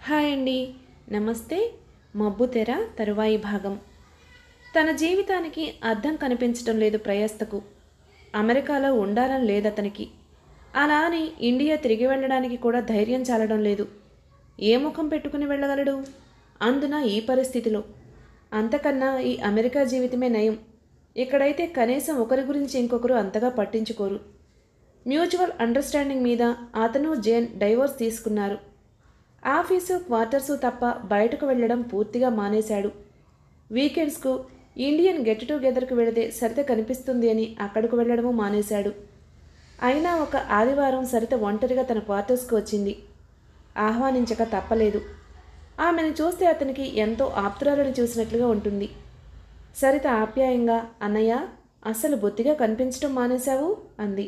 hi అండి నమస్తే మబ్బు తెర తరువాయి భాగం తన జీవితానికి అర్థం కనిపించడం లేదు ప్రయస్తకు అమెరికాలో ఉండాలని లేదతనికి అలా అని ఇండియా తిరిగి వెళ్ళడానికి కూడా ధైర్యం చాలడం లేదు ఏ ముఖం పెట్టుకుని వెళ్ళగలడు అందున ఈ పరిస్థితిలో అంతకన్నా ఈ అమెరికా జీవితమే నయం ఇక్కడైతే కనీసం ఒకరి గురించి ఇంకొకరు అంతగా పట్టించుకోరు మ్యూచువల్ అండర్స్టాండింగ్ మీద అతను జేన్ డైవోర్స్ తీసుకున్నారు ఆఫీసు క్వార్టర్సు తప్ప బయటకు వెళ్ళడం పూర్తిగా మానేశాడు వీకెండ్స్కు ఇండియన్ గెట్ టుగెదర్కు వెళితే సరిత కనిపిస్తుంది అని అక్కడికి వెళ్ళడము మానేశాడు అయినా ఒక ఆదివారం సరిత ఒంటరిగా తన క్వార్టర్స్కి వచ్చింది ఆహ్వానించక తప్పలేదు ఆమెను చూస్తే అతనికి ఎంతో ఆప్తురాలను చూసినట్లుగా ఉంటుంది సరిత ఆప్యాయంగా అన్నయ్య అస్సలు బొత్తిగా కనిపించడం మానేశావు అంది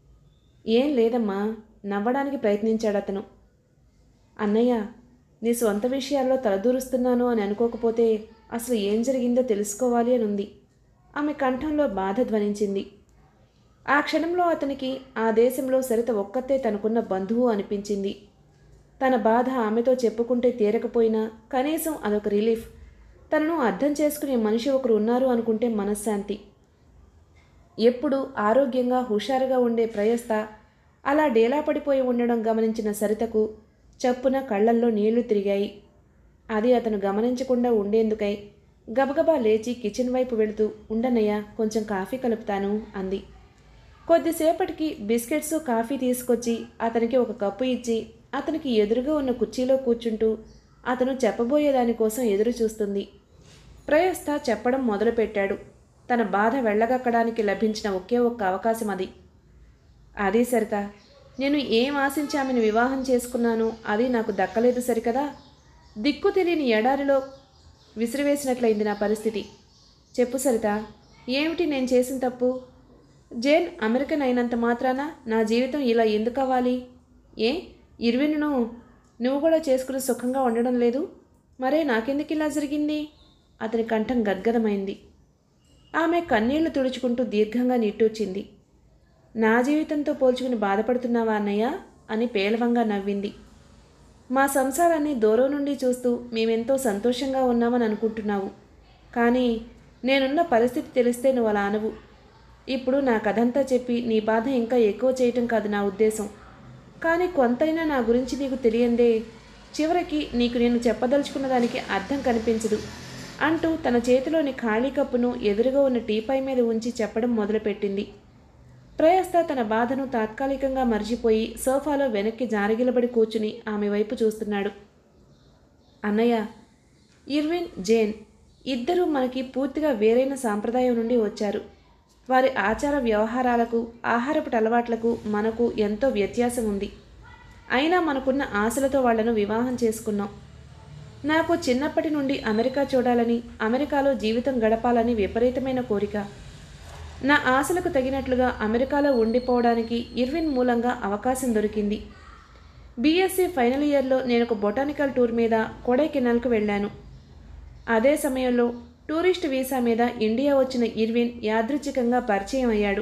ఏం లేదమ్మా నవ్వడానికి ప్రయత్నించాడు అతను అన్నయ్య నీ సొంత విషయాల్లో తలదూరుస్తున్నాను అని అనుకోకపోతే అసలు ఏం జరిగిందో తెలుసుకోవాలి అని ఉంది ఆమె కంఠంలో బాధ ధ్వనించింది ఆ క్షణంలో అతనికి ఆ దేశంలో సరిత ఒక్కతే తనకున్న బంధువు అనిపించింది తన బాధ ఆమెతో చెప్పుకుంటే తీరకపోయినా కనీసం అదొక రిలీఫ్ తనను అర్థం చేసుకునే మనిషి ఒకరు ఉన్నారు అనుకుంటే మనశ్శాంతి ఎప్పుడు ఆరోగ్యంగా హుషారుగా ఉండే ప్రయస్త అలా డేలా పడిపోయి ఉండడం గమనించిన సరితకు చప్పున కళ్ళల్లో నీళ్లు తిరిగాయి అది అతను గమనించకుండా ఉండేందుకై గబగబా లేచి కిచెన్ వైపు వెళుతూ ఉండనయ్య కొంచెం కాఫీ కలుపుతాను అంది కొద్దిసేపటికి బిస్కెట్స్ కాఫీ తీసుకొచ్చి అతనికి ఒక కప్పు ఇచ్చి అతనికి ఎదురుగా ఉన్న కుర్చీలో కూర్చుంటూ అతను చెప్పబోయే దానికోసం ఎదురు చూస్తుంది ప్రయస్త చెప్పడం మొదలుపెట్టాడు తన బాధ వెళ్ళగక్కడానికి లభించిన ఒకే ఒక్క అవకాశం అది అది సరిత నేను ఏం ఆశించి ఆమెను వివాహం చేసుకున్నాను అది నాకు దక్కలేదు సరికదా దిక్కు తెలియని ఎడారిలో విసిరివేసినట్లయింది నా పరిస్థితి చెప్పు సరిత ఏమిటి నేను చేసిన తప్పు జేన్ అమెరికన్ అయినంత మాత్రాన నా జీవితం ఇలా ఎందుకు అవ్వాలి ఏ ఇర్విన్ను నువ్వు కూడా చేసుకుని సుఖంగా ఉండడం లేదు మరే నాకెందుకు ఇలా జరిగింది అతని కంఠం గద్గదమైంది ఆమె కన్నీళ్లు తుడుచుకుంటూ దీర్ఘంగా నిట్టూర్చింది నా జీవితంతో పోల్చుకుని బాధపడుతున్నావా అన్నయ్య అని పేలవంగా నవ్వింది మా సంసారాన్ని దూరం నుండి చూస్తూ మేమెంతో సంతోషంగా ఉన్నామని అనుకుంటున్నావు కానీ నేనున్న పరిస్థితి తెలిస్తే నువ్వు అలా అనవు ఇప్పుడు నా కథంతా చెప్పి నీ బాధ ఇంకా ఎక్కువ చేయటం కాదు నా ఉద్దేశం కానీ కొంతైనా నా గురించి నీకు తెలియందే చివరికి నీకు నేను చెప్పదలుచుకున్న దానికి అర్థం కనిపించదు అంటూ తన చేతిలోని ఖాళీ కప్పును ఎదురుగా ఉన్న టీపై మీద ఉంచి చెప్పడం మొదలుపెట్టింది ప్రయస్త తన బాధను తాత్కాలికంగా మర్చిపోయి సోఫాలో వెనక్కి జారిగిలబడి కూర్చుని ఆమె వైపు చూస్తున్నాడు అన్నయ్య ఇర్విన్ జేన్ ఇద్దరూ మనకి పూర్తిగా వేరైన సాంప్రదాయం నుండి వచ్చారు వారి ఆచార వ్యవహారాలకు ఆహారపు అలవాట్లకు మనకు ఎంతో వ్యత్యాసం ఉంది అయినా మనకున్న ఆశలతో వాళ్లను వివాహం చేసుకున్నాం నాకు చిన్నప్పటి నుండి అమెరికా చూడాలని అమెరికాలో జీవితం గడపాలని విపరీతమైన కోరిక నా ఆశలకు తగినట్లుగా అమెరికాలో ఉండిపోవడానికి ఇర్విన్ మూలంగా అవకాశం దొరికింది బీఎస్సీ ఫైనల్ ఇయర్లో నేను ఒక బొటానికల్ టూర్ మీద కొడైకెనాల్కు వెళ్ళాను అదే సమయంలో టూరిస్ట్ వీసా మీద ఇండియా వచ్చిన ఇర్విన్ యాదృచ్ఛికంగా పరిచయం అయ్యాడు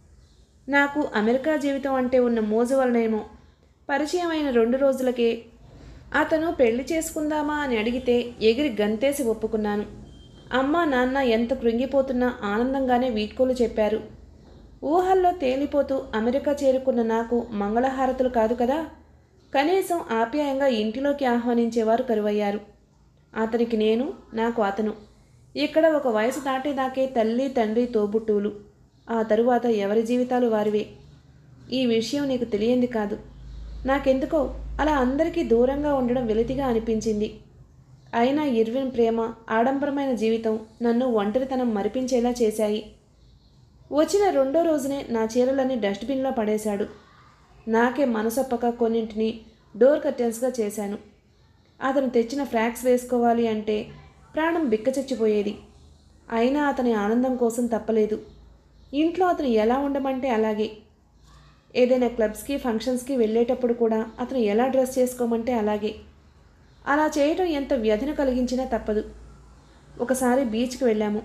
నాకు అమెరికా జీవితం అంటే ఉన్న మోజు వలనేమో పరిచయం అయిన రెండు రోజులకే అతను పెళ్లి చేసుకుందామా అని అడిగితే ఎగిరి గంతేసి ఒప్పుకున్నాను అమ్మ నాన్న ఎంత కృంగిపోతున్నా ఆనందంగానే వీడ్కోలు చెప్పారు ఊహల్లో తేలిపోతూ అమెరికా చేరుకున్న నాకు మంగళహారతులు కాదు కదా కనీసం ఆప్యాయంగా ఇంటిలోకి ఆహ్వానించేవారు కరువయ్యారు అతనికి నేను నాకు అతను ఇక్కడ ఒక వయసు దాటేదాకే తల్లి తండ్రి తోబుట్టువులు ఆ తరువాత ఎవరి జీవితాలు వారివే ఈ విషయం నీకు తెలియంది కాదు నాకెందుకో అలా అందరికీ దూరంగా ఉండడం వెలితిగా అనిపించింది అయినా ఇర్విన్ ప్రేమ ఆడంబరమైన జీవితం నన్ను ఒంటరితనం మరిపించేలా చేశాయి వచ్చిన రెండో రోజునే నా చీరలన్నీ డస్ట్బిన్లో పడేశాడు నాకే మనసొప్పక కొన్నింటిని డోర్ కర్టెన్స్గా చేశాను అతను తెచ్చిన ఫ్రాక్స్ వేసుకోవాలి అంటే ప్రాణం బిక్కచచ్చిపోయేది అయినా అతని ఆనందం కోసం తప్పలేదు ఇంట్లో అతను ఎలా ఉండమంటే అలాగే ఏదైనా క్లబ్స్కి ఫంక్షన్స్కి వెళ్ళేటప్పుడు కూడా అతను ఎలా డ్రెస్ చేసుకోమంటే అలాగే అలా చేయటం ఎంత వ్యధను కలిగించినా తప్పదు ఒకసారి బీచ్కి వెళ్ళాము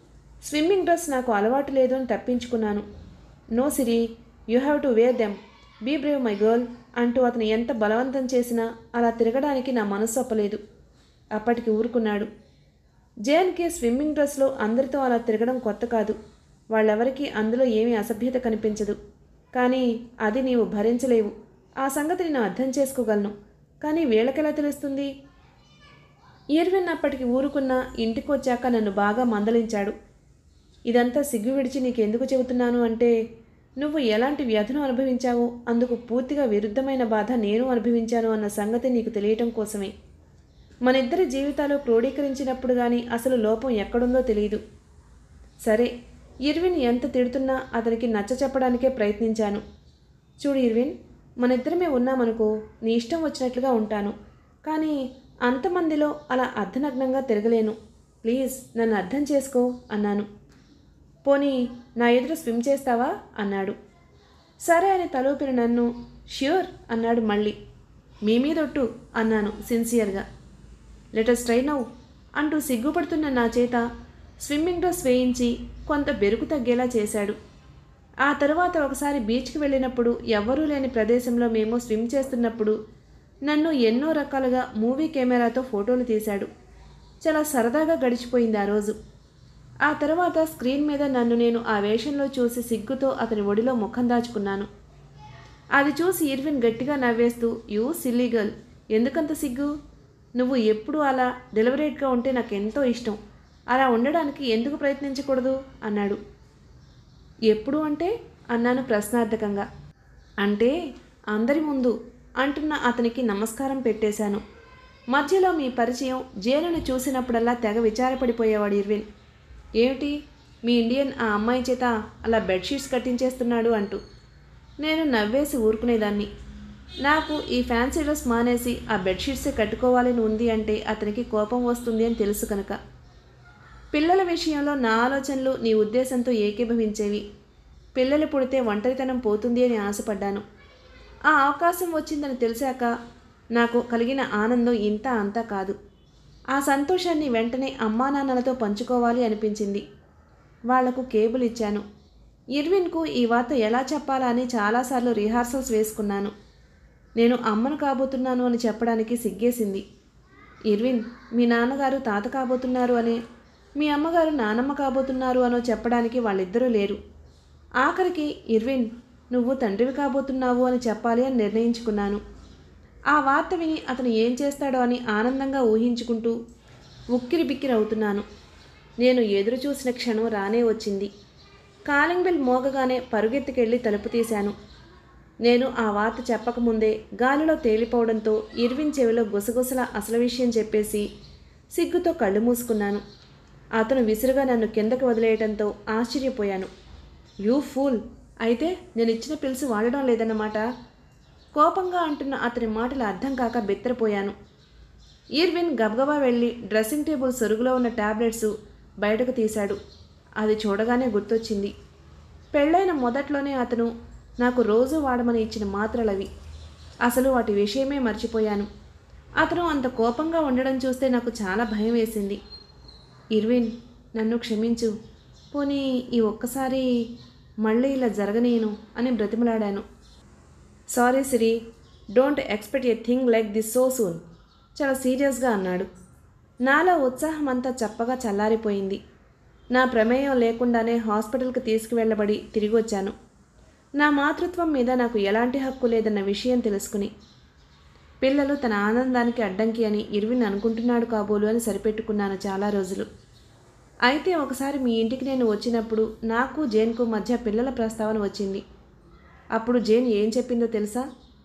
స్విమ్మింగ్ డ్రెస్ నాకు అలవాటు లేదు అని తప్పించుకున్నాను no Siri you have to wear them be brave my girl అంటూ అతను ఎంత బలవంతం చేసినా అలా తిరగడానికి నా మనస్సు ఒప్పలేదు అప్పటికి ఊరుకున్నాడు జేఎన్కే స్విమ్మింగ్ డ్రెస్లో అందరితో అలా తిరగడం కొత్త కాదు వాళ్ళెవరికీ అందులో ఏమీ అసభ్యత కనిపించదు కానీ అది నీవు భరించలేవు ఆ సంగతి నేను అర్థం చేసుకోగలను కానీ వీళ్ళకెలా తెలుస్తుంది ఈర్విన్ అప్పటికి ఊరుకున్న ఇంటికి వచ్చాక నన్ను బాగా మందలించాడు ఇదంతా సిగ్గు విడిచి నీకెందుకు చెబుతున్నాను అంటే నువ్వు ఎలాంటి వ్యధను అనుభవించావో అందుకు పూర్తిగా విరుద్ధమైన బాధ నేను అనుభవించాను అన్న సంగతి నీకు తెలియటం కోసమే మనిద్దరి జీవితాలు క్రోడీకరించినప్పుడు కానీ అసలు లోపం ఎక్కడుందో తెలియదు సరే ఇర్విన్ ఎంత తిడుతున్నా అతనికి నచ్చ చెప్పడానికే ప్రయత్నించాను చూడు ఇర్విన్ మన ఇద్దరమే ఉన్నామనుకో నీ ఇష్టం వచ్చినట్లుగా ఉంటాను కానీ అంతమందిలో అలా అర్ధనగ్నంగా తిరగలేను ప్లీజ్ నన్ను అర్థం చేసుకో అన్నాను పోనీ నా ఎదురు స్విమ్ చేస్తావా అన్నాడు సరే అని తలూపిన నన్ను ష్యూర్ అన్నాడు మళ్ళీ మీ మీదొట్టు అన్నాను సిన్సియర్గా లెటస్ ట్రై నౌ అంటూ సిగ్గుపడుతున్న నా చేత స్విమ్మింగ్ డ్రెస్ వేయించి కొంత బెరుకు తగ్గేలా చేశాడు ఆ తరువాత ఒకసారి బీచ్కి వెళ్ళినప్పుడు ఎవ్వరూ లేని ప్రదేశంలో మేము స్విమ్ చేస్తున్నప్పుడు నన్ను ఎన్నో రకాలుగా మూవీ కెమెరాతో ఫోటోలు తీశాడు చాలా సరదాగా గడిచిపోయింది ఆ రోజు ఆ తర్వాత స్క్రీన్ మీద నన్ను నేను ఆ వేషంలో చూసి సిగ్గుతో అతని ఒడిలో ముఖం దాచుకున్నాను అది చూసి ఇర్విన్ గట్టిగా నవ్వేస్తూ యూ సిల్లీ గర్ల్ ఎందుకంత సిగ్గు నువ్వు ఎప్పుడు అలా డెలివరేట్గా ఉంటే నాకు ఎంతో ఇష్టం అలా ఉండడానికి ఎందుకు ప్రయత్నించకూడదు అన్నాడు ఎప్పుడు అంటే అన్నాను ప్రశ్నార్థకంగా అంటే అందరి ముందు అంటున్న అతనికి నమస్కారం పెట్టేశాను మధ్యలో మీ పరిచయం జేనుని చూసినప్పుడల్లా తెగ విచారపడిపోయేవాడు ఇర్విన్ ఏమిటి మీ ఇండియన్ ఆ అమ్మాయి చేత అలా బెడ్షీట్స్ కట్టించేస్తున్నాడు అంటూ నేను నవ్వేసి ఊరుకునేదాన్ని నాకు ఈ ఫ్యాన్సీ డ్రెస్ మానేసి ఆ బెడ్షీట్సే కట్టుకోవాలని ఉంది అంటే అతనికి కోపం వస్తుంది అని తెలుసు కనుక పిల్లల విషయంలో నా ఆలోచనలు నీ ఉద్దేశంతో ఏకీభవించేవి పిల్లలు పుడితే ఒంటరితనం పోతుంది అని ఆశపడ్డాను ఆ అవకాశం వచ్చిందని తెలిసాక నాకు కలిగిన ఆనందం ఇంత అంతా కాదు ఆ సంతోషాన్ని వెంటనే అమ్మా నాన్నలతో పంచుకోవాలి అనిపించింది వాళ్లకు కేబుల్ ఇచ్చాను ఇర్విన్కు ఈ వార్త ఎలా చెప్పాలా అని చాలాసార్లు రిహార్సల్స్ వేసుకున్నాను నేను అమ్మను కాబోతున్నాను అని చెప్పడానికి సిగ్గేసింది ఇర్విన్ మీ నాన్నగారు తాత కాబోతున్నారు అని మీ అమ్మగారు నానమ్మ కాబోతున్నారు అనో చెప్పడానికి వాళ్ళిద్దరూ లేరు ఆఖరికి ఇర్విన్ నువ్వు తండ్రివి కాబోతున్నావు అని చెప్పాలి అని నిర్ణయించుకున్నాను ఆ వార్త విని అతను ఏం చేస్తాడో అని ఆనందంగా ఊహించుకుంటూ ఉక్కిరి బిక్కిరి అవుతున్నాను నేను ఎదురు చూసిన క్షణం రానే వచ్చింది కాలింగ్ బెల్ మోగగానే పరుగెత్తుకెళ్ళి తలుపు తీశాను నేను ఆ వార్త చెప్పకముందే గాలిలో తేలిపోవడంతో ఇర్విన్ చెవిలో గుసగుసల అసలు విషయం చెప్పేసి సిగ్గుతో కళ్ళు మూసుకున్నాను అతను విసురుగా నన్ను కిందకు వదిలేయటంతో ఆశ్చర్యపోయాను యూ ఫూల్ అయితే నేను ఇచ్చిన పిలుసు వాడడం లేదన్నమాట కోపంగా అంటున్న అతని మాటలు అర్థం కాక బెత్తరపోయాను ఈర్విన్ గబగబా వెళ్ళి డ్రెస్సింగ్ టేబుల్ సొరుగులో ఉన్న టాబ్లెట్స్ బయటకు తీశాడు అది చూడగానే గుర్తొచ్చింది పెళ్ళైన మొదట్లోనే అతను నాకు రోజు వాడమని ఇచ్చిన మాత్రలవి అసలు వాటి విషయమే మర్చిపోయాను అతను అంత కోపంగా ఉండడం చూస్తే నాకు చాలా భయం వేసింది ఇర్విన్ నన్ను క్షమించు పోనీ ఈ ఒక్కసారి మళ్ళీ ఇలా జరగనీయను అని బ్రతిమలాడాను sorry Siri don't expect a thing like this so soon చాలా సీరియస్గా అన్నాడు నాలో ఉత్సాహం అంతా చప్పగా చల్లారిపోయింది నా ప్రమేయం లేకుండానే హాస్పిటల్కి తీసుకువెళ్ళబడి తిరిగి వచ్చాను నా మాతృత్వం మీద నాకు ఎలాంటి హక్కు లేదన్న విషయం తెలుసుకుని పిల్లలు తన ఆనందానికి అడ్డంకి అని ఇర్విన్ అనుకుంటున్నాడు కాబోలు అని సరిపెట్టుకున్నాను చాలా రోజులు అయితే ఒకసారి మీ ఇంటికి నేను వచ్చినప్పుడు నాకు జేన్కు మధ్య పిల్లల ప్రస్తావన వచ్చింది అప్పుడు జేన్ ఏం చెప్పిందో తెలుసా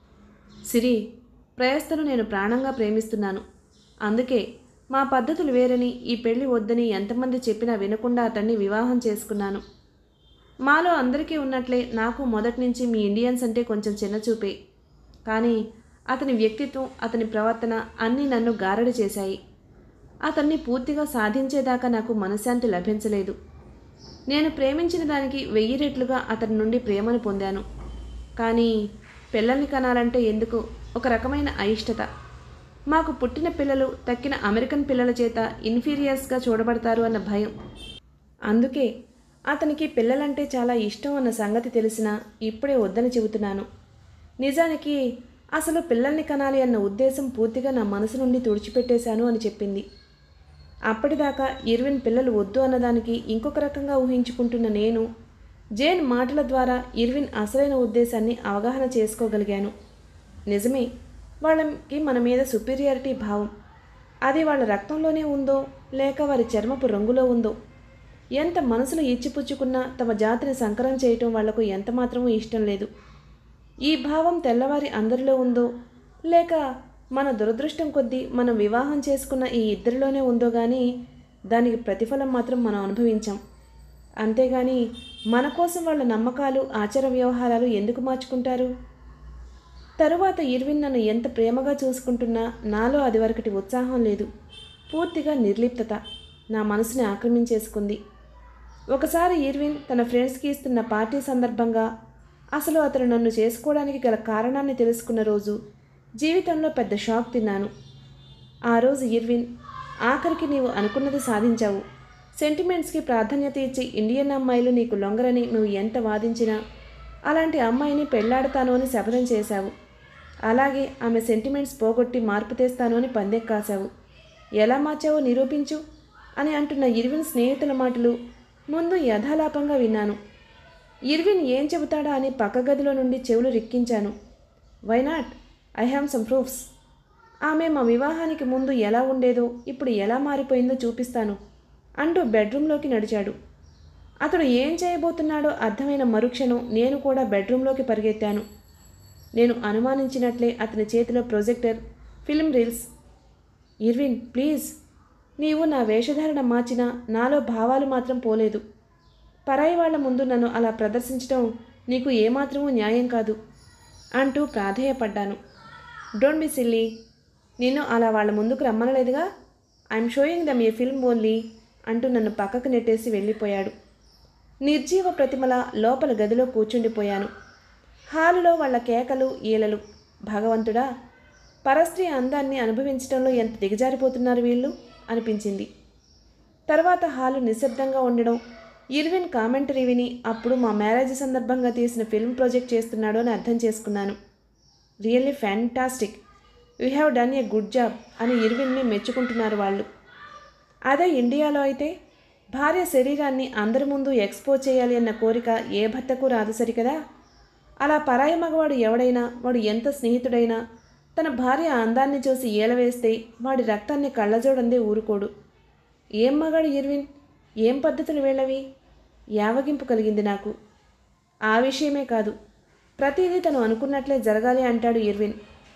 సిరి ప్రయస్తను నేను ప్రాణంగా ప్రేమిస్తున్నాను అందుకే మా పద్ధతులు వేరని ఈ పెళ్లి వద్దని ఎంతమంది చెప్పినా వినకుండా అతన్ని వివాహం చేసుకున్నాను మాలో అందరికీ ఉన్నట్లే నాకు మొదటి నుంచి మీ ఇండియన్స్ అంటే కొంచెం చిన్నచూపే కానీ అతని వ్యక్తిత్వం అతని ప్రవర్తన అన్నీ నన్ను గారడి చేశాయి అతన్ని పూర్తిగా సాధించేదాకా నాకు మనశ్శాంతి లభించలేదు నేను ప్రేమించిన దానికి వెయ్యి రెట్లుగా అతని నుండి ప్రేమను పొందాను కానీ పిల్లల్ని కనాలంటే ఎందుకు ఒక రకమైన అయిష్టత మాకు పుట్టిన పిల్లలు తక్కిన అమెరికన్ పిల్లల చేత ఇన్ఫీరియర్స్గా చూడబడతారు అన్న భయం అందుకే అతనికి పిల్లలంటే చాలా ఇష్టం అన్న సంగతి తెలిసినా ఇప్పుడే వద్దని చెబుతున్నాను నిజానికి అసలు పిల్లల్ని కనాలి అన్న ఉద్దేశం పూర్తిగా నా మనసు నుండి తుడిచిపెట్టేశాను అని చెప్పింది అప్పటిదాకా ఇర్విన్ పిల్లలు వద్దు అన్నదానికి ఇంకొక రకంగా ఊహించుకుంటున్న నేను జేన్ మాటల ద్వారా ఇర్విన్ అసలైన ఉద్దేశాన్ని అవగాహన చేసుకోగలిగాను నిజమే వాళ్ళకి మన మీద సుపీరియారిటీ భావం అది వాళ్ళ రక్తంలోనే ఉందో లేక వారి చర్మపు రంగులో ఉందో ఎంత మనసులో ఇచ్చిపుచ్చుకున్నా తమ జాతిని సంకరం చేయటం వాళ్లకు ఎంత మాత్రమూ ఇష్టం లేదు ఈ భావం తెల్లవారి అందరిలో ఉందో లేక మన దురదృష్టం కొద్దీ మనం వివాహం చేసుకున్న ఈ ఇద్దరిలోనే ఉందో కానీ దానికి ప్రతిఫలం మాత్రం మనం అనుభవించాం అంతేగాని మన కోసం వాళ్ళ నమ్మకాలు ఆచార వ్యవహారాలు ఎందుకు మార్చుకుంటారు తరువాత ఇర్విన్ నన్ను ఎంత ప్రేమగా చూసుకుంటున్నా నాలో అది వరకటి ఉత్సాహం లేదు పూర్తిగా నిర్లిప్తత నా మనసుని ఆక్రమించేసుకుంది ఒకసారి ఇర్విన్ తన ఫ్రెండ్స్కి ఇస్తున్న పార్టీ సందర్భంగా అసలు అతను నన్ను చేసుకోవడానికి గల కారణాన్ని తెలుసుకున్న రోజు జీవితంలో పెద్ద షాక్ తిన్నాను ఆ రోజు ఇర్విన్ ఆఖరికి నీవు అనుకున్నది సాధించావు సెంటిమెంట్స్కి ప్రాధాన్యత ఇచ్చి ఇండియన్ అమ్మాయిలు నీకు లొంగరని నువ్వు ఎంత వాదించినా అలాంటి అమ్మాయిని పెళ్లాడతాను అని శపథం చేశావు అలాగే ఆమె సెంటిమెంట్స్ పోగొట్టి మార్పు తెస్తాను అని పందెక్కాశావు ఎలా మార్చావో నిరూపించు అని అంటున్న ఇర్విన్ స్నేహితుల మాటలు ముందు యథాలాపంగా విన్నాను ఇర్విన్ ఏం చెబుతాడా అని పక్క గదిలో నుండి చెవులు రిక్కించాను why not I have some proofs ఆమె మా వివాహానికి ముందు ఎలా ఉండేదో ఇప్పుడు ఎలా మారిపోయిందో చూపిస్తాను అంటూ బెడ్రూమ్లోకి నడిచాడు అతడు ఏం చేయబోతున్నాడో అర్థమైన మరుక్షణం నేను కూడా బెడ్రూమ్లోకి పరిగెత్తాను నేను అనుమానించినట్లే అతని చేతిలో projector film reels Irwin please నీవు నా వేషధారణ మార్చినా నాలో భావాలు మాత్రం పోలేదు పరాయి వాళ్ళ ముందు నన్ను అలా ప్రదర్శించడం నీకు ఏమాత్రమూ న్యాయం కాదు అంటూ ప్రాధేయపడ్డాను డోంట్ బి సిల్లీ నిన్ను అలా వాళ్ళ ముందుకు రమ్మనలేదుగా I'm showing them a film only అంటూ నన్ను పక్కకు నెట్టేసి వెళ్ళిపోయాడు నిర్జీవ ప్రతిమల లోపల గదిలో కూర్చుండిపోయాను హాలులో వాళ్ళ కేకలు ఈలలు భగవంతుడా పరస్త్రీ అందాన్ని అనుభవించడంలో ఎంత దిగజారిపోతున్నారు వీళ్ళు అనిపించింది తర్వాత హాలు నిశ్శబ్దంగా ఉండడం ఇర్విన్ కామెంటరీ విని అప్పుడు మా మ్యారేజ్ సందర్భంగా తీసిన ఫిల్మ్ ప్రాజెక్ట్ చేస్తున్నాడు అని అర్థం చేసుకున్నాను really fantastic you have done a good job అని ఇర్విన్ని మెచ్చుకుంటున్నారు వాళ్ళు అదే ఇండియాలో అయితే భార్య శరీరాన్ని అందరి ముందు ఎక్స్పోజ్ చేయాలి అన్న కోరిక ఏ భర్తకు రాదు సరికదా అలా పరాయి మగవాడు ఎవడైనా వాడు ఎంత స్నేహితుడైనా తన భార్య అందాన్ని చూసి ఏలవేస్తే వాడి రక్తాన్ని కళ్ళజోడందే ఊరుకోడు ఏం మగాడు ఇర్విన్ ఏం పద్ధతులు వీళ్ళవి యావగింపు కలిగింది నాకు ఆ విషయమే కాదు ప్రతిదీ తను అనుకున్నట్లే జరగాలి అంటాడు ఇర్విన్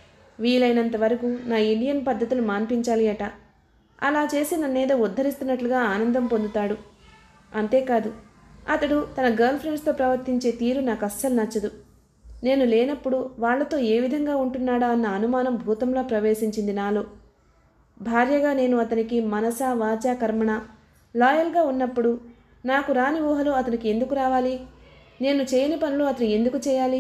వీలైనంత వరకు నా ఇండియన్ పద్ధతులు మాన్పించాలి అట అలా చేసి నన్నేదో ఉద్ధరిస్తున్నట్లుగా ఆనందం పొందుతాడు అంతేకాదు అతడు తన గర్ల్ ఫ్రెండ్స్తో ప్రవర్తించే తీరు నాకు అస్సలు నచ్చదు నేను లేనప్పుడు వాళ్లతో ఏ విధంగా ఉంటున్నాడా అన్న అనుమానం భూతంలా ప్రవేశించింది నాలో భార్యగా నేను అతనికి మనస వాచ కర్మణ లాయల్గా ఉన్నప్పుడు నాకు రాని ఊహలు అతనికి ఎందుకు రావాలి నేను చేయని పనులు అతను ఎందుకు చేయాలి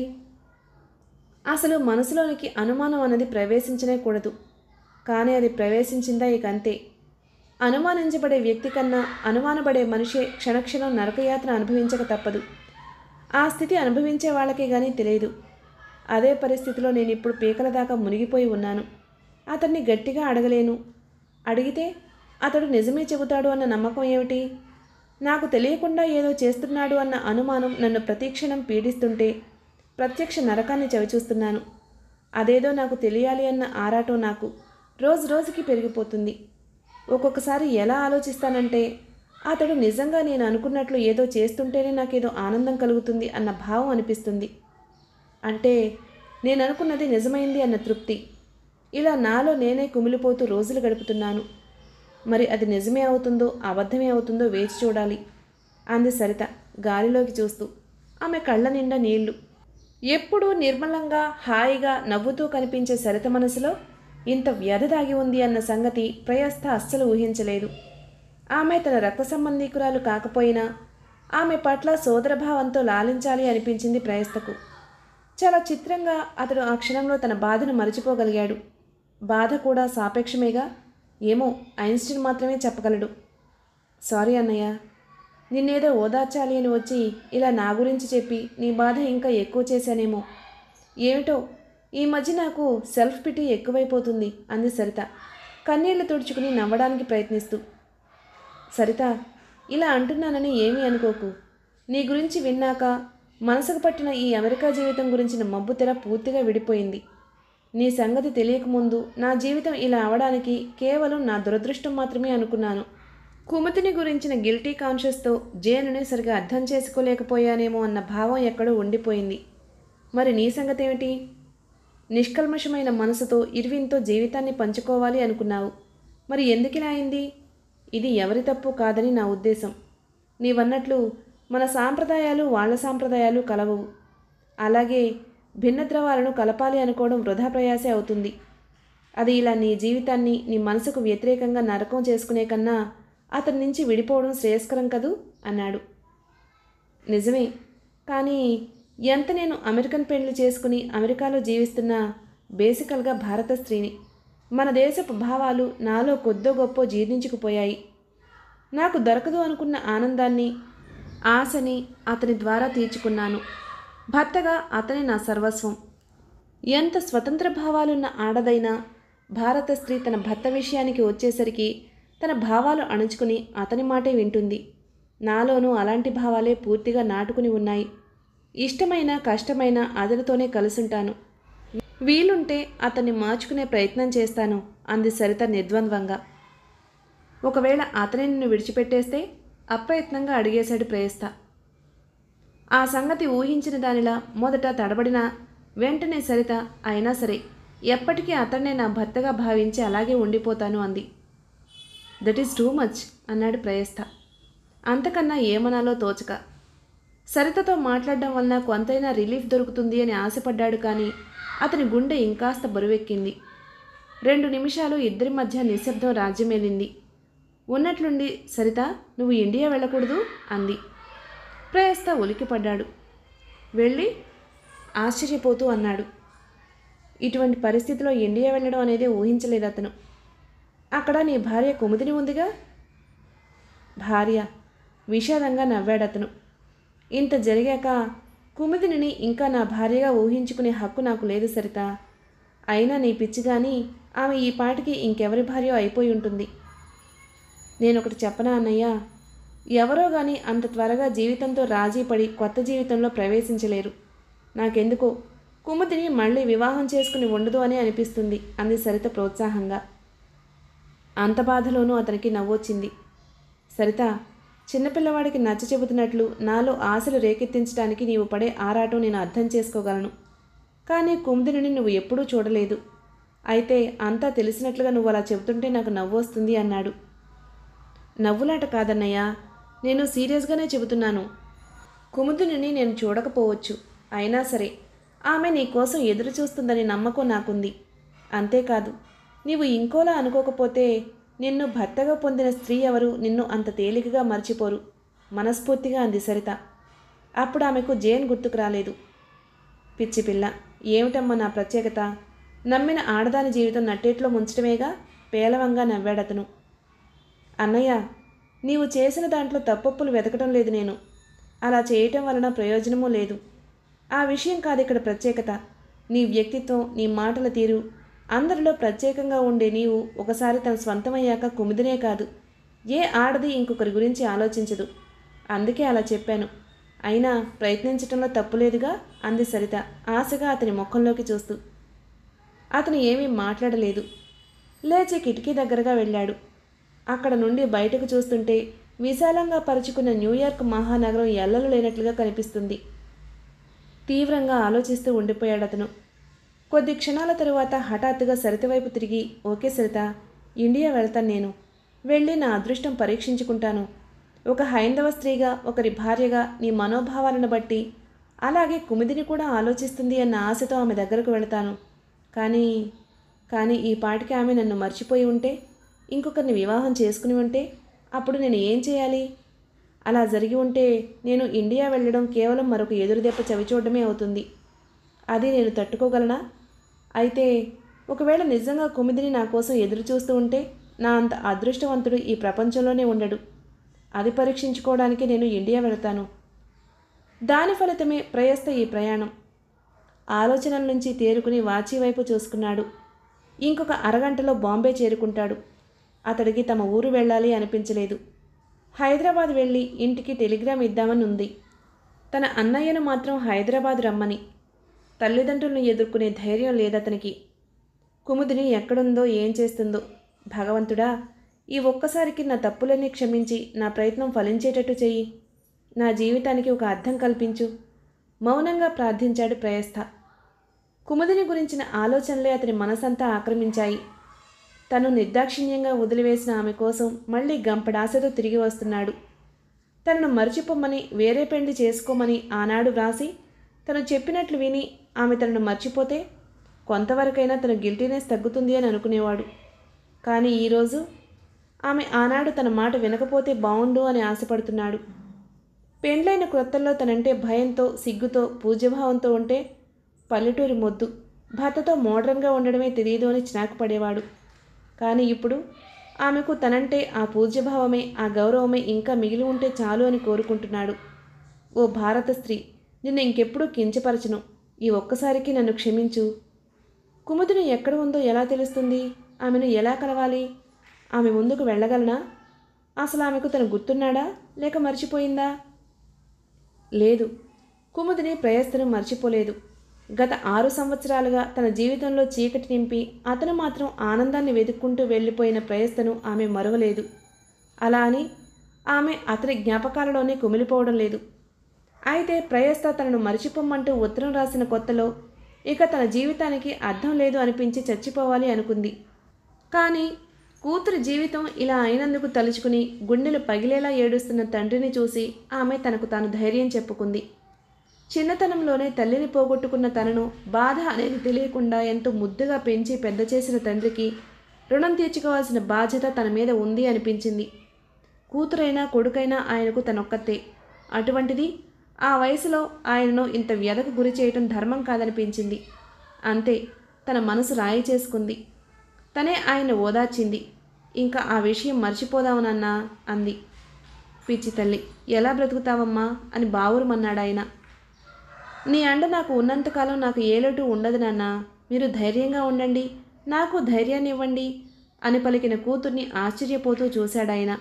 అసలు మనసులోనికి అనుమానం అన్నది ప్రవేశించనే కూడదు కానీ అది ప్రవేశించిందా ఇక అంతే అనుమానించబడే వ్యక్తి కన్నా అనుమానపడే మనిషే క్షణక్షణం నరకయాత్ర అనుభవించక తప్పదు ఆ స్థితి అనుభవించే వాళ్ళకే కానీ తెలియదు అదే పరిస్థితిలో నేను ఇప్పుడు పీకల దాకా మునిగిపోయి ఉన్నాను అతన్ని గట్టిగా అడగలేను అడిగితే అతడు నిజమే చెబుతాడు అన్న నమ్మకం ఏమిటి నాకు తెలియకుండా ఏదో చేస్తున్నాడు అన్న అనుమానం నన్ను ప్రతిక్షణం పీడిస్తుంటే ప్రత్యక్ష నరకాన్ని చవిచూస్తున్నాను అదేదో నాకు తెలియాలి అన్న ఆరాటం నాకు రోజు రోజుకి పెరిగిపోతుంది ఒక్కొక్కసారి ఎలా ఆలోచిస్తానంటే అతడు నిజంగా నేను అనుకున్నట్లు ఏదో చేస్తుంటేనే నాకేదో ఆనందం కలుగుతుంది అన్న భావం అనిపిస్తుంది అంటే నేను అనుకున్నది నిజమైంది అన్న తృప్తి ఇలా నాలో నేనే కుమిలిపోతూ రోజులు గడుపుతున్నాను మరి అది నిజమే అవుతుందో అబద్ధమే అవుతుందో వేచి చూడాలి అంది సరిత గాలిలోకి చూస్తూ ఆమె కళ్ళ నిండా నీళ్లు ఎప్పుడూ నిర్మలంగా హాయిగా నవ్వుతూ కనిపించే సరిత మనసులో ఇంత వ్యధ దాగి ఉంది అన్న సంగతి ప్రయస్థ అస్సలు ఊహించలేదు ఆమె తన రక్త సంబంధీకురాలు కాకపోయినా ఆమె పట్ల సోదరభావంతో లాలించాలి అనిపించింది ప్రయస్థకు చాలా చిత్రంగా అతడు ఆ క్షణంలో తన బాధను మరచిపోగలిగాడు బాధ కూడా సాపేక్షమేగా ఏమో ఐన్స్టీన్ మాత్రమే చెప్పగలడు సారీ అన్నయ్య నిన్నేదో ఓదార్చాలి అని వచ్చి ఇలా నా గురించి చెప్పి నీ బాధ ఇంకా ఎక్కువ చేశానేమో ఏమిటో ఈ మధ్య నాకు సెల్ఫ్ పిటీ ఎక్కువైపోతుంది అంది సరిత కన్నీళ్లు తుడుచుకుని నవ్వడానికి ప్రయత్నిస్తూ సరిత ఇలా అంటున్నానని ఏమీ అనుకోకు నీ గురించి విన్నాక మనసుకు పట్టిన ఈ అమెరికా జీవితం గురించిన మబ్బు తెర పూర్తిగా విడిపోయింది నీ సంగతి తెలియకముందు నా జీవితం ఇలా అవడానికి కేవలం నా దురదృష్టం మాత్రమే అనుకున్నాను కుమతిని గురించిన గిల్టీ కాన్షియస్తో జేనుని సరిగా అర్థం చేసుకోలేకపోయానేమో అన్న భావం ఎక్కడో ఉండిపోయింది మరి నీ సంగతి ఏమిటి నిష్కల్మషమైన మనసుతో ఇర్విన్తో జీవితాన్ని పంచుకోవాలి అనుకున్నావు మరి ఎందుకిలా అయింది ఇది ఎవరి తప్పు కాదని నా ఉద్దేశం నీవన్నట్లు మన సాంప్రదాయాలు వాళ్ళ సాంప్రదాయాలు కలవవు అలాగే భిన్న ద్రవాలను కలపాలి అనుకోవడం వృధా ప్రయాసే అవుతుంది అది ఇలా నీ జీవితాన్ని నీ మనసుకు వ్యతిరేకంగా నరకం చేసుకునే కన్నా అతని నుంచి విడిపోవడం శ్రేయస్కరం కదూ అన్నాడు నిజమే కానీ ఎంత నేను అమెరికన్ పెళ్లి చేసుకుని అమెరికాలో జీవిస్తున్నా బేసికల్గా భారత స్త్రీని మన దేశపు భావాలు నాలో కొద్దో గొప్ప జీర్ణించుకుపోయాయి నాకు దొరకదు అనుకున్న ఆనందాన్ని ఆశని అతని ద్వారా తీర్చుకున్నాను భర్తగా అతని నా సర్వస్వం ఎంత స్వతంత్ర భావాలున్న ఆడదైనా భారత స్త్రీ తన భర్త విషయానికి వచ్చేసరికి తన భావాలు అణుచుకుని అతని మాటే వింటుంది నాలోనూ అలాంటి భావాలే పూర్తిగా నాటుకుని ఉన్నాయి ఇష్టమైన కష్టమైన అతనితోనే కలుసుంటాను వీలుంటే అతన్ని మార్చుకునే ప్రయత్నం చేస్తాను అంది సరిత నిర్ద్వంద్వంగా ఒకవేళ అతనే నిన్ను విడిచిపెట్టేస్తే అప్రయత్నంగా అడిగేశాడు ప్రయస్త ఆ సంగతి ఊహించిన దానిలా మొదట తడబడిన వెంటనే సరిత అయినా సరే ఎప్పటికీ అతన్నే నా భర్తగా భావించి అలాగే ఉండిపోతాను అంది దట్ ఈస్ టూ మచ్ అన్నాడు ప్రయస్త అంతకన్నా ఏమనాలో తోచక సరితతో మాట్లాడడం వలన కొంతైనా రిలీఫ్ దొరుకుతుంది అని ఆశపడ్డాడు కానీ అతని గుండె ఇంకాస్త బరువెక్కింది రెండు నిమిషాలు ఇద్దరి మధ్య నిశ్శబ్దం రాజ్యమేలింది ఉన్నట్లుండి సరిత నువ్వు ఇండియా వెళ్ళకూడదు అంది ప్రయస్త ఉలికిపడ్డాడు వెళ్ళి ఆశ్చర్యపోతూ అన్నాడు ఇటువంటి పరిస్థితిలో ఇండియా వెళ్ళడం అనేది ఊహించలేదు అతను అక్కడ నీ భార్య కుముదిని ఉందిగా భార్య విషాదంగా నవ్వాడతను ఇంత జరిగాక కుముదిని ఇంకా నా భార్యగా ఊహించుకునే హక్కు నాకు లేదు సరిత అయినా నీ పిచ్చి కానీ ఆమె ఈ పాటికి ఇంకెవరి భార్య అయిపోయి ఉంటుంది నేను ఒకటి చెప్పనా అన్నయ్య ఎవరో కానీ అంత త్వరగా జీవితంతో రాజీ పడి కొత్త జీవితంలో ప్రవేశించలేరు నాకెందుకో కుముదిని మళ్ళీ వివాహం చేసుకుని ఉండదు అని అనిపిస్తుంది అంది సరిత ప్రోత్సాహంగా అంత బాధలోనూ అతనికి నవ్వొచ్చింది సరిత చిన్నపిల్లవాడికి నచ్చ చెబుతున్నట్లు నాలో ఆశలు రేకెత్తించడానికి నీవు పడే ఆరాటం నేను అర్థం చేసుకోగలను కానీ కుముదిని నువ్వు ఎప్పుడూ చూడలేదు అయితే అంతా తెలిసినట్లుగా నువ్వు అలా చెబుతుంటే నాకు నవ్వు వస్తుంది అన్నాడు నవ్వులాట కాదన్నయ్య నేను సీరియస్గానే చెబుతున్నాను కుముదిని నేను చూడకపోవచ్చు అయినా సరే ఆమె నీ కోసం ఎదురు చూస్తుందని నమ్మకం నాకుంది అంతేకాదు నీవు ఇంకోలా అనుకోకపోతే నిన్ను భర్తగా పొందిన స్త్రీ ఎవరు నిన్ను అంత తేలికగా మర్చిపోరు మనస్ఫూర్తిగా అంది సరిత అప్పుడు ఆమెకు జేన్ గుర్తుకు రాలేదు పిచ్చి పిల్ల ఏమిటమ్మా నా ప్రత్యేకత నమ్మిన ఆడదాని జీవితం నట్టేట్లో ముంచటమేగా పేలవంగా నవ్వాడతను అన్నయ్య నీవు చేసిన దాంట్లో తప్పొప్పులు వెతకడం లేదు నేను అలా చేయటం వలన ప్రయోజనమూ లేదు ఆ విషయం కాదు ఇక్కడ ప్రత్యేకత నీ వ్యక్తిత్వం నీ మాటల తీరు అందరిలో ప్రత్యేకంగా ఉండే నీవు ఒకసారి తన స్వంతమయ్యాక కుమిదినే కాదు ఏ ఆడది ఇంకొకరి గురించి ఆలోచించదు అందుకే అలా చెప్పాను అయినా ప్రయత్నించటంలో తప్పులేదుగా అంది సరిత ఆశగా అతని ముఖంలోకి చూస్తూ అతను ఏమీ మాట్లాడలేదు లేచి కిటికీ దగ్గరగా వెళ్ళాడు అక్కడ నుండి బయటకు చూస్తుంటే విశాలంగా పరుచుకున్న న్యూయార్క్ మహానగరం ఎల్లలు లేనట్లుగా కనిపిస్తుంది తీవ్రంగా ఆలోచిస్తూ ఉండిపోయాడు అతను కొద్ది క్షణాల తరువాత హఠాత్తుగా సరిత వైపు తిరిగి ఓకే సరిత ఇండియా వెళ్తాను నేను వెళ్ళి నా అదృష్టం పరీక్షించుకుంటాను ఒక హైందవ స్త్రీగా ఒకరి భార్యగా నీ మనోభావాలను బట్టి అలాగే కుమిదిని కూడా ఆలోచిస్తుంది అన్న ఆశతో ఆమె దగ్గరకు వెళతాను కానీ కానీ ఈ పాటికి ఆమె నన్ను మర్చిపోయి ఉంటే ఇంకొకరిని వివాహం చేసుకుని ఉంటే అప్పుడు నేను ఏం చేయాలి అలా జరిగి ఉంటే నేను ఇండియా వెళ్ళడం కేవలం మరొక ఎదురుదెబ్బ చవిచూడడమే అవుతుంది అది నేను తట్టుకోగలనా అయితే ఒకవేళ నిజంగా కుమిదిని నా కోసం ఎదురు చూస్తూ ఉంటే నా అంత అదృష్టవంతుడు ఈ ప్రపంచంలోనే ఉండడు అది పరీక్షించుకోవడానికి నేను ఇండియా వెళతాను దాని ఫలితమే ప్రయస్త ఈ ప్రయాణం ఆలోచనల నుంచి తేరుకుని వాచి వైపు చూసుకున్నాడు ఇంకొక అరగంటలో బాంబే చేరుకుంటాడు అతడికి తమ ఊరు వెళ్ళాలి అనిపించలేదు హైదరాబాద్ వెళ్ళి ఇంటికి టెలిగ్రామ్ ఇద్దామని ఉంది తన అన్నయ్యను మాత్రం హైదరాబాద్ రమ్మని తల్లిదండ్రులను ఎదుర్కొనే ధైర్యం లేదతనికి కుముదిని ఎక్కడుందో ఏం చేస్తుందో భగవంతుడా ఈ ఒక్కసారికి నా తప్పులన్నీ క్షమించి నా ప్రయత్నం ఫలించేటట్టు చెయ్యి నా జీవితానికి ఒక అర్థం కల్పించు మౌనంగా ప్రార్థించాడు ప్రయస్థ కుముదిని గురించిన ఆలోచనలే అతని మనసంతా ఆక్రమించాయి తను నిర్దాక్షిణ్యంగా వదిలివేసిన ఆమె కోసం మళ్ళీ గంపడాశతో తిరిగి వస్తున్నాడు తనను మర్చిపోమ్మని వేరే పెళ్లి చేసుకోమని ఆనాడు వ్రాసి తను చెప్పినట్లు విని ఆమె తనను మర్చిపోతే కొంతవరకైనా తన గిల్టీనెస్ తగ్గుతుంది అని అనుకునేవాడు కానీ ఈరోజు ఆమె ఆనాడు తన మాట వినకపోతే బావుండు అని ఆశపడుతున్నాడు పెండ్లైన క్రొత్తల్లో తనంటే భయంతో సిగ్గుతో పూజ్యభావంతో ఉంటే పల్లెటూరి మొద్దు భర్తతో మోడ్రన్గా ఉండడమే తెలియదు అని చినాకు పడేవాడు కానీ ఇప్పుడు ఆమెకు తనంటే ఆ పూజ్యభావమే ఆ గౌరవమే ఇంకా మిగిలి ఉంటే చాలు అని కోరుకుంటున్నాడు ఓ భారత స్త్రీ నిన్ను ఇంకెప్పుడూ కించపరచను ఈ ఒక్కసారికి నన్ను క్షమించు కుముదిని ఎక్కడ ఉందో ఎలా తెలుస్తుంది ఆమెను ఎలా కలవాలి ఆమె ముందుకు వెళ్ళగలనా అసలు ఆమెకు తను గుర్తున్నాడా లేక మర్చిపోయిందా లేదు కుముదిని ప్రయత్నం మర్చిపోలేదు గత ఆరు సంవత్సరాలుగా తన జీవితంలో చీకటి నింపి అతను మాత్రం ఆనందాన్ని వెతుక్కుంటూ వెళ్ళిపోయిన ప్రయత్నను ఆమె మరవలేదు అలా అని ఆమె అతని జ్ఞాపకాలలోనే కుమిలిపోవడం లేదు అయితే ప్రయస్త తనను మర్చిపోమ్మంటూ ఉత్తరం రాసిన కొత్తలో ఇక తన జీవితానికి అర్థం లేదు అనిపించి చచ్చిపోవాలి అనుకుంది కానీ కూతురి జీవితం ఇలా అయినందుకు తలుచుకుని గుండెలు పగిలేలా ఏడుస్తున్న తండ్రిని చూసి ఆమె తనకు తాను ధైర్యం చెప్పుకుంది చిన్నతనంలోనే తల్లిని పోగొట్టుకున్న తనను బాధ అనేది తెలియకుండా ఎంతో ముద్దుగా పెంచి పెద్ద చేసిన తండ్రికి రుణం తీర్చుకోవాల్సిన బాధ్యత తన మీద ఉంది అనిపించింది కూతురైనా కొడుకైనా ఆయనకు తనొక్కతే అటువంటిది ఆ వయసులో ఆయనను ఇంత వ్యధకు గురి చేయటం ధర్మం కాదనిపించింది అంతే తన మనసు రాయి చేసుకుంది తనే ఆయన ఓదార్చింది ఇంకా ఆ విషయం మర్చిపోదామనన్నా అంది పిచ్చి తల్లి ఎలా బ్రతుకుతావమ్మా అని బావురమన్నాడు ఆయన నీ అండ నాకు ఉన్నంతకాలం నాకు ఏ లోటు ఉండదు నాన్న మీరు ధైర్యంగా ఉండండి నాకు ధైర్యాన్ని ఇవ్వండి అని పలికిన కూతుర్ని ఆశ్చర్యపోతూ చూశాడాయన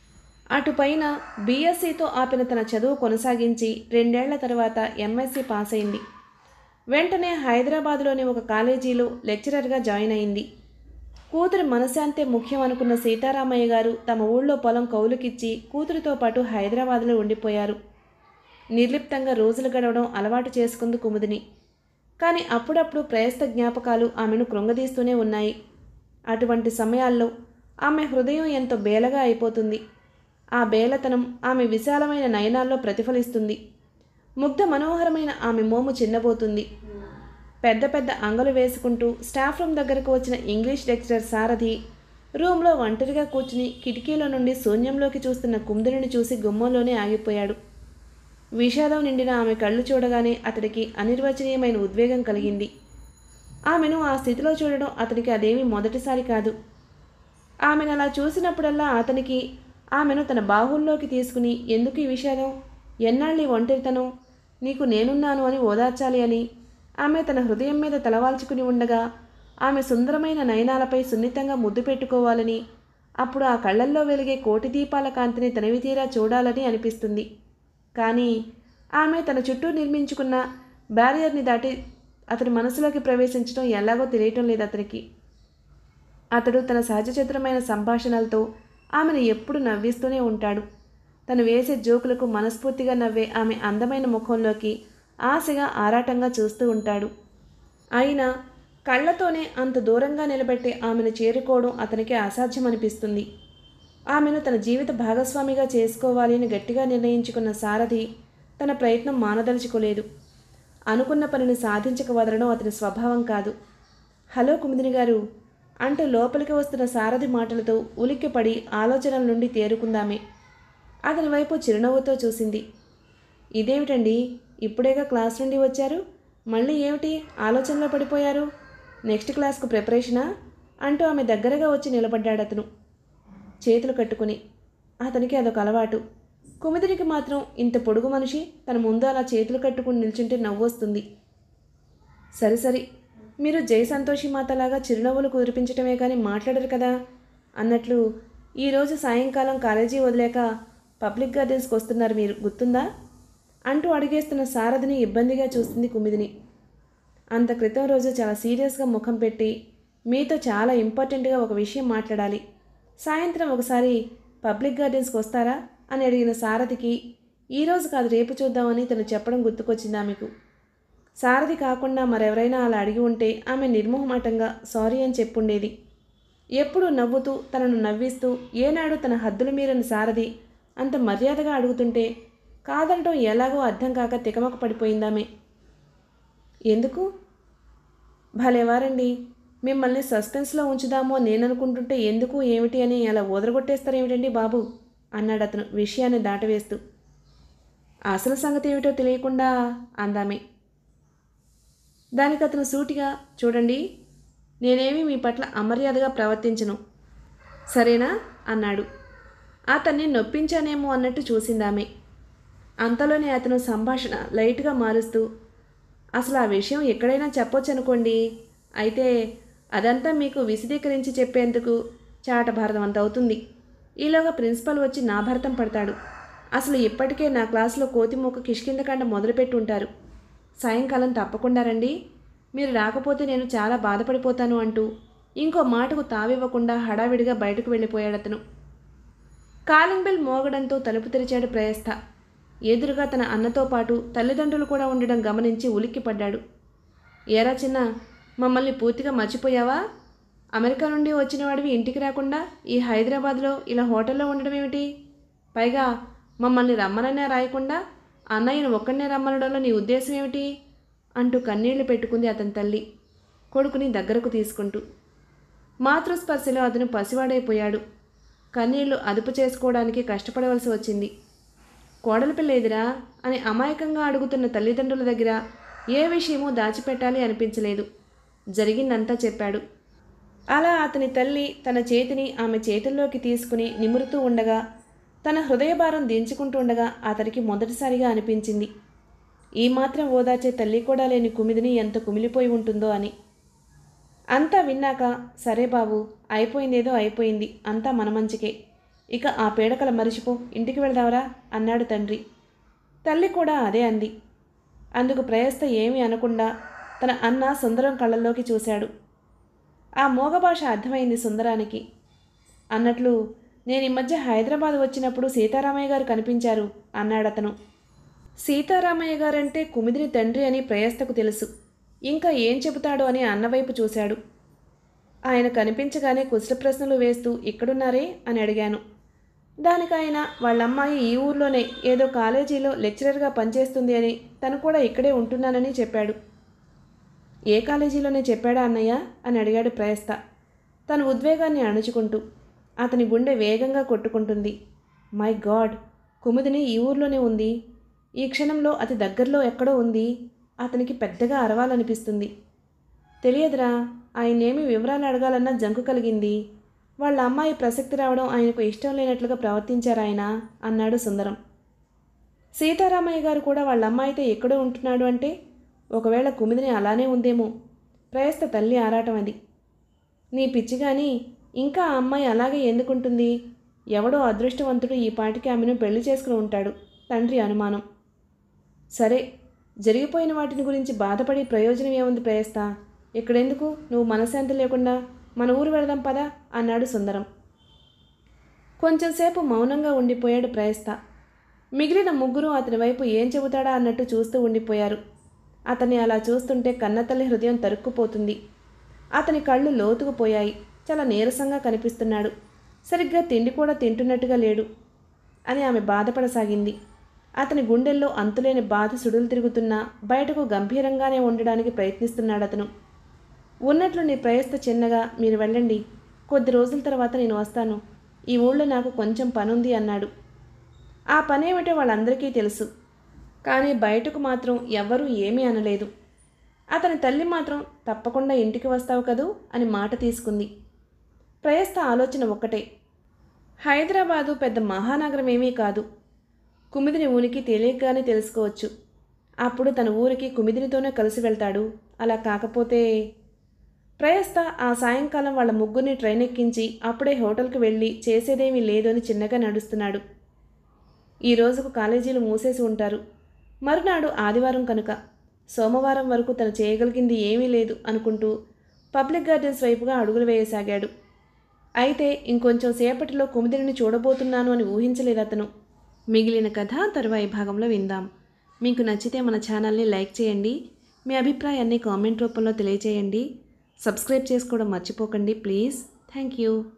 అటుపైన బీఎస్సీతో ఆపిన తన చదువు కొనసాగించి రెండేళ్ల తర్వాత ఎంఎస్సీ పాస్ అయింది వెంటనే హైదరాబాద్లోని ఒక కాలేజీలో లెక్చరర్గా జాయిన్ అయింది కూతురి మనశాంతే ముఖ్యం అనుకున్న సీతారామయ్య గారు తమ ఊళ్ళో పొలం కౌలుకిచ్చి కూతురితో పాటు హైదరాబాద్లో ఉండిపోయారు నిర్లిప్తంగా రోజులు గడవడం అలవాటు చేసుకుంది కుముదిని కానీ అప్పుడప్పుడు ప్రయస్త జ్ఞాపకాలు ఆమెను కృంగదీస్తూనే ఉన్నాయి అటువంటి సమయాల్లో ఆమె హృదయం ఎంతో బేలగా అయిపోతుంది ఆ బేలతనం ఆమె విశాలమైన నయనాల్లో ప్రతిఫలిస్తుంది ముగ్ధ మనోహరమైన ఆమె మోము చిన్నబోతుంది పెద్ద పెద్ద అంగలు వేసుకుంటూ స్టాఫ్ రూమ్ దగ్గరకు వచ్చిన ఇంగ్లీష్ లెక్చరర్ సారథి రూమ్లో ఒంటరిగా కూర్చుని కిటికీలో నుండి శూన్యంలోకి చూస్తున్న కుందుని చూసి గుమ్మంలోనే ఆగిపోయాడు విషాదం నిండిన ఆమె కళ్ళు చూడగానే అతడికి అనిర్వచనీయమైన ఉద్వేగం కలిగింది ఆమెను ఆ స్థితిలో చూడడం అతనికి అదేమీ మొదటిసారి కాదు ఆమెను అలా చూసినప్పుడల్లా అతనికి ఆమెను తన బాహుల్లోకి తీసుకుని ఎందుకు ఈ విషాదం ఎన్నాళ్ళీ ఒంటరితనం నీకు నేనున్నాను అని ఓదార్చాలి అని ఆమె తన హృదయం మీద తలవాల్చుకుని ఉండగా ఆమె సుందరమైన నయనాలపై సున్నితంగా ముద్దు పెట్టుకోవాలని అప్పుడు ఆ కళ్ళల్లో వెలిగే కోటి దీపాల కాంతిని తనవి తీరా చూడాలని అనిపిస్తుంది కానీ ఆమె తన చుట్టూ నిర్మించుకున్న బ్యారియర్ని దాటి అతని మనసులోకి ప్రవేశించడం ఎలాగో తెలియటం లేదు అతనికి అతడు తన సహజచిత్రమైన సంభాషణలతో ఆమెను ఎప్పుడు నవ్విస్తూనే ఉంటాడు తను వేసే జోకులకు మనస్ఫూర్తిగా నవ్వే ఆమె అందమైన ముఖంలోకి ఆశగా ఆరాటంగా చూస్తూ ఉంటాడు అయినా కళ్ళతోనే అంత దూరంగా నిలబెట్టి ఆమెను చేరుకోవడం అతనికి అసాధ్యమనిపిస్తుంది ఆమెను తన జీవిత భాగస్వామిగా చేసుకోవాలి అని గట్టిగా నిర్ణయించుకున్న సారథి తన ప్రయత్నం మానదలుచుకోలేదు అనుకున్న పనిని సాధించక వదలడం అతని స్వభావం కాదు హలో కుముదిని గారు అంటూ లోపలికి వస్తున్న సారథి మాటలతో ఉలిక్కిపడి ఆలోచనల నుండి తేరుకుందామే అతని వైపు చిరునవ్వుతో చూసింది ఇదేమిటండి ఇప్పుడేగా క్లాస్ నుండి వచ్చారు మళ్ళీ ఏమిటి ఆలోచనలో పడిపోయారు నెక్స్ట్ క్లాస్కు ప్రిపరేషనా అంటూ ఆమె దగ్గరగా వచ్చి నిలబడ్డాడు అతను చేతులు కట్టుకుని అతనికి అదొక అలవాటు కుమిదినికి మాత్రం ఇంత పొడుగు మనిషి తన ముందు అలా చేతులు కట్టుకుని నిల్చుంటే నవ్వు వస్తుంది సరే సరే మీరు జై సంతోషి మాతలాగా చిరునవ్వులు కురిపించటమే కానీ మాట్లాడరు కదా అన్నట్లు ఈరోజు సాయంకాలం కాలేజీ వదిలేక పబ్లిక్ గార్డెన్స్కి వస్తున్నారు మీరు గుర్తుందా అంటూ అడిగేస్తున్న సారథిని ఇబ్బందిగా చూస్తుంది కుమిదిని అంత క్రితం రోజు చాలా సీరియస్గా ముఖం పెట్టి మీతో చాలా ఇంపార్టెంట్గా ఒక విషయం మాట్లాడాలి సాయంత్రం ఒకసారి పబ్లిక్ గార్డెన్స్కి వస్తారా అని అడిగిన సారథికి ఈరోజు కాదు రేపు చూద్దామని తను చెప్పడం గుర్తుకొచ్చిందా మీకు సారథి కాకుండా మరెవరైనా అలా అడిగి ఉంటే ఆమె నిర్మోహమాటంగా సారీ అని చెప్పుండేది ఎప్పుడూ నవ్వుతూ తనను నవ్విస్తూ ఏనాడు తన హద్దులు మీరని సారథి అంత మర్యాదగా అడుగుతుంటే కాదంటం ఎలాగో అర్థం కాక తికమక పడిపోయిందామె ఎందుకు భలేవారండి మిమ్మల్ని సస్పెన్స్లో ఉంచుదామో నేననుకుంటుంటే ఎందుకు ఏమిటి అని అలా ఊదరగొట్టేస్తారేమిటండి బాబు అన్నాడు అతను విషయాన్ని దాటవేస్తూ అసలు సంగతి ఏమిటో తెలియకుండా అందామే దానికి అతను సూటిగా చూడండి నేనేమి మీ పట్ల అమర్యాదగా ప్రవర్తించను సరేనా అన్నాడు అతన్ని నొప్పించానేమో అన్నట్టు చూసిందామె అంతలోనే అతను సంభాషణ లైట్గా మారుస్తూ అసలు ఆ విషయం ఎక్కడైనా చెప్పొచ్చు అనుకోండి అయితే అదంతా మీకు విశదీకరించి చెప్పేందుకు చాట భారతం అంత అవుతుంది ఈలోగా ప్రిన్సిపల్ వచ్చి నా భరతం పడతాడు అసలు ఇప్పటికే నా క్లాసులో కోతి మొక్క కిష్కిందకాండ మొదలుపెట్టి ఉంటారు సాయంకాలం తప్పకుండా రండి మీరు రాకపోతే నేను చాలా బాధపడిపోతాను అంటూ ఇంకో మాటకు తావివ్వకుండా హడావిడిగా బయటకు వెళ్ళిపోయాడు అతను కాలింగ్ బెల్ మోగడంతో తలుపు తెరిచాడు ప్రయస్థ ఎదురుగా తన అన్నతో పాటు తల్లిదండ్రులు కూడా ఉండడం గమనించి ఉలిక్కిపడ్డాడు ఏరా చిన్న మమ్మల్ని పూర్తిగా మర్చిపోయావా అమెరికా నుండి వచ్చిన వాడివి ఇంటికి రాకుండా ఈ హైదరాబాద్లో ఇలా హోటల్లో ఉండడం ఏమిటి పైగా మమ్మల్ని రమ్మననే రాయకుండా అన్నయ్యను ఒక్కడనే రమ్మనడంలో నీ ఉద్దేశం ఏమిటి అంటూ కన్నీళ్లు పెట్టుకుంది అతని తల్లి కొడుకుని దగ్గరకు తీసుకుంటూ మాతృస్పర్శలో అతను పసివాడైపోయాడు కన్నీళ్లు అదుపు చేసుకోవడానికి కష్టపడవలసి వచ్చింది కోడలి పిల్ల ఎదురా అని అమాయకంగా అడుగుతున్న తల్లిదండ్రుల దగ్గర ఏ విషయమూ దాచిపెట్టాలి అనిపించలేదు జరిగిందంతా చెప్పాడు అలా అతని తల్లి తన చేతిని ఆమె చేతుల్లోకి తీసుకుని నిమురుతూ ఉండగా తన హృదయభారం దించుకుంటూ ఉండగా అతనికి మొదటిసారిగా అనిపించింది ఈ మాత్రం ఓదార్చే తల్లి కూడా లేని కుమిదిని ఎంత కుమిలిపోయి ఉంటుందో అని అంతా విన్నాక సరే బాబు అయిపోయిందేదో అయిపోయింది అంతా మన మంచికే ఇక ఆ పీడకల మరిచిపో ఇంటికి వెళదావరా అన్నాడు తండ్రి తల్లి కూడా అదే అంది అందుకు ప్రయస్త ఏమీ అనకుండా తన అన్న సుందరం కళ్ళల్లోకి చూశాడు ఆ మోగ భాష అర్థమైంది సుందరానికి అన్నట్లు నేను ఈ మధ్య హైదరాబాద్ వచ్చినప్పుడు సీతారామయ్య గారు కనిపించారు అన్నాడు అతను సీతారామయ్య గారంటే కుమిదిని తండ్రి అని ప్రయస్తకు తెలుసు ఇంకా ఏం చెబుతాడో అని అన్నవైపు చూశాడు ఆయన కనిపించగానే కుశల ప్రశ్నలు వేస్తూ ఇక్కడున్నారే అని అడిగాను దానికి ఆయన వాళ్ళ అమ్మాయి ఈ ఊర్లోనే ఏదో కాలేజీలో లెక్చరర్గా పనిచేస్తుంది అని తను కూడా ఇక్కడే ఉంటున్నానని చెప్పాడు ఏ కాలేజీలోనే చెప్పాడా అన్నయ్య అని అడిగాడు ప్రయస్త తన ఉద్వేగాన్ని అణుచుకుంటూ అతని గుండె వేగంగా కొట్టుకుంటుంది మై గాడ్ కుముదిని ఈ ఊర్లోనే ఉంది ఈ క్షణంలో అతి దగ్గరలో ఎక్కడో ఉంది అతనికి పెద్దగా అరవాలనిపిస్తుంది తెలియదురా ఆయనేమి వివరాలు అడగాలన్న జంకు కలిగింది వాళ్ళ అమ్మాయి ప్రసక్తి రావడం ఆయనకు ఇష్టం లేనట్లుగా ప్రవర్తించారు ఆయన అన్నాడు సుందరం సీతారామయ్య గారు కూడా వాళ్ళ అమ్మాయితో ఎక్కడో ఉంటున్నాడు అంటే ఒకవేళ కుమిదిని అలానే ఉందేమో ప్రయస్త తల్లి ఆరాటం అది నీ పిచ్చి కానీ ఇంకా ఆ అమ్మాయి అలాగే ఎందుకుంటుంది ఎవడో అదృష్టవంతుడు ఈ పాటికి ఆమెను పెళ్లి చేసుకుని ఉంటాడు తండ్రి అనుమానం సరే జరిగిపోయిన వాటిని గురించి బాధపడి ప్రయోజనం ఏముంది ప్రయస్త ఇక్కడెందుకు నువ్వు మనశ్శాంతి లేకుండా మన ఊరు వెళదాం పదా అన్నాడు సుందరం కొంచెంసేపు మౌనంగా ఉండిపోయాడు ప్రయస్త మిగిలిన ముగ్గురు అతని వైపు ఏం చెబుతాడా అన్నట్టు చూస్తూ ఉండిపోయారు అతన్ని అలా చూస్తుంటే కన్నతల్లి హృదయం తరుక్కుపోతుంది అతని కళ్ళు లోతుకుపోయాయి చాలా నీరసంగా కనిపిస్తున్నాడు సరిగ్గా తిండి కూడా తింటున్నట్టుగా లేడు అని ఆమె బాధపడసాగింది అతని గుండెల్లో అంతులేని బాధ సుడులు తిరుగుతున్నా బయటకు గంభీరంగానే ఉండడానికి ప్రయత్నిస్తున్నాడు అతను ఉన్నట్లు నీ ప్రయస్త చిన్నగా మీరు వెళ్ళండి కొద్ది రోజుల తర్వాత నేను వస్తాను ఈ ఊళ్ళో నాకు కొంచెం పనుంది అన్నాడు ఆ పనేమిటో వాళ్ళందరికీ తెలుసు కానీ బయటకు మాత్రం ఎవ్వరూ ఏమీ అనలేదు అతని తల్లి మాత్రం తప్పకుండా ఇంటికి వస్తావు కదూ అని మాట తీసుకుంది ప్రయస్త ఆలోచన ఒక్కటే హైదరాబాదు పెద్ద మహానగరం ఏమీ కాదు కుమిదిని ఉనికి తెలియగానే తెలుసుకోవచ్చు అప్పుడు తన ఊరికి కుమిదినితోనే కలిసి వెళ్తాడు అలా కాకపోతే ప్రయస్త ఆ సాయంకాలం వాళ్ళ ముగ్గురిని ట్రైన్ ఎక్కించి అప్పుడే హోటల్కి వెళ్ళి చేసేదేమీ లేదు అని చిన్నగా నడుస్తున్నాడు ఈ రోజుకు కాలేజీలు మూసేసి ఉంటారు మరునాడు ఆదివారం కనుక సోమవారం వరకు తను చేయగలిగింది ఏమీ లేదు అనుకుంటూ పబ్లిక్ గార్డెన్స్ వైపుగా అడుగులు వేయసాగాడు అయితే ఇంకొంచెం సేపటిలో కుమిదిని చూడబోతున్నాను అని ఊహించలేదు అతను మిగిలిన కథ తరువాయి భాగంలో విందాం మీకు నచ్చితే మన ఛానల్ని లైక్ చేయండి మీ అభిప్రాయాన్ని కామెంట్ రూపంలో తెలియజేయండి సబ్స్క్రైబ్ చేసుకోవడం మర్చిపోకండి ప్లీజ్ థ్యాంక్ యూ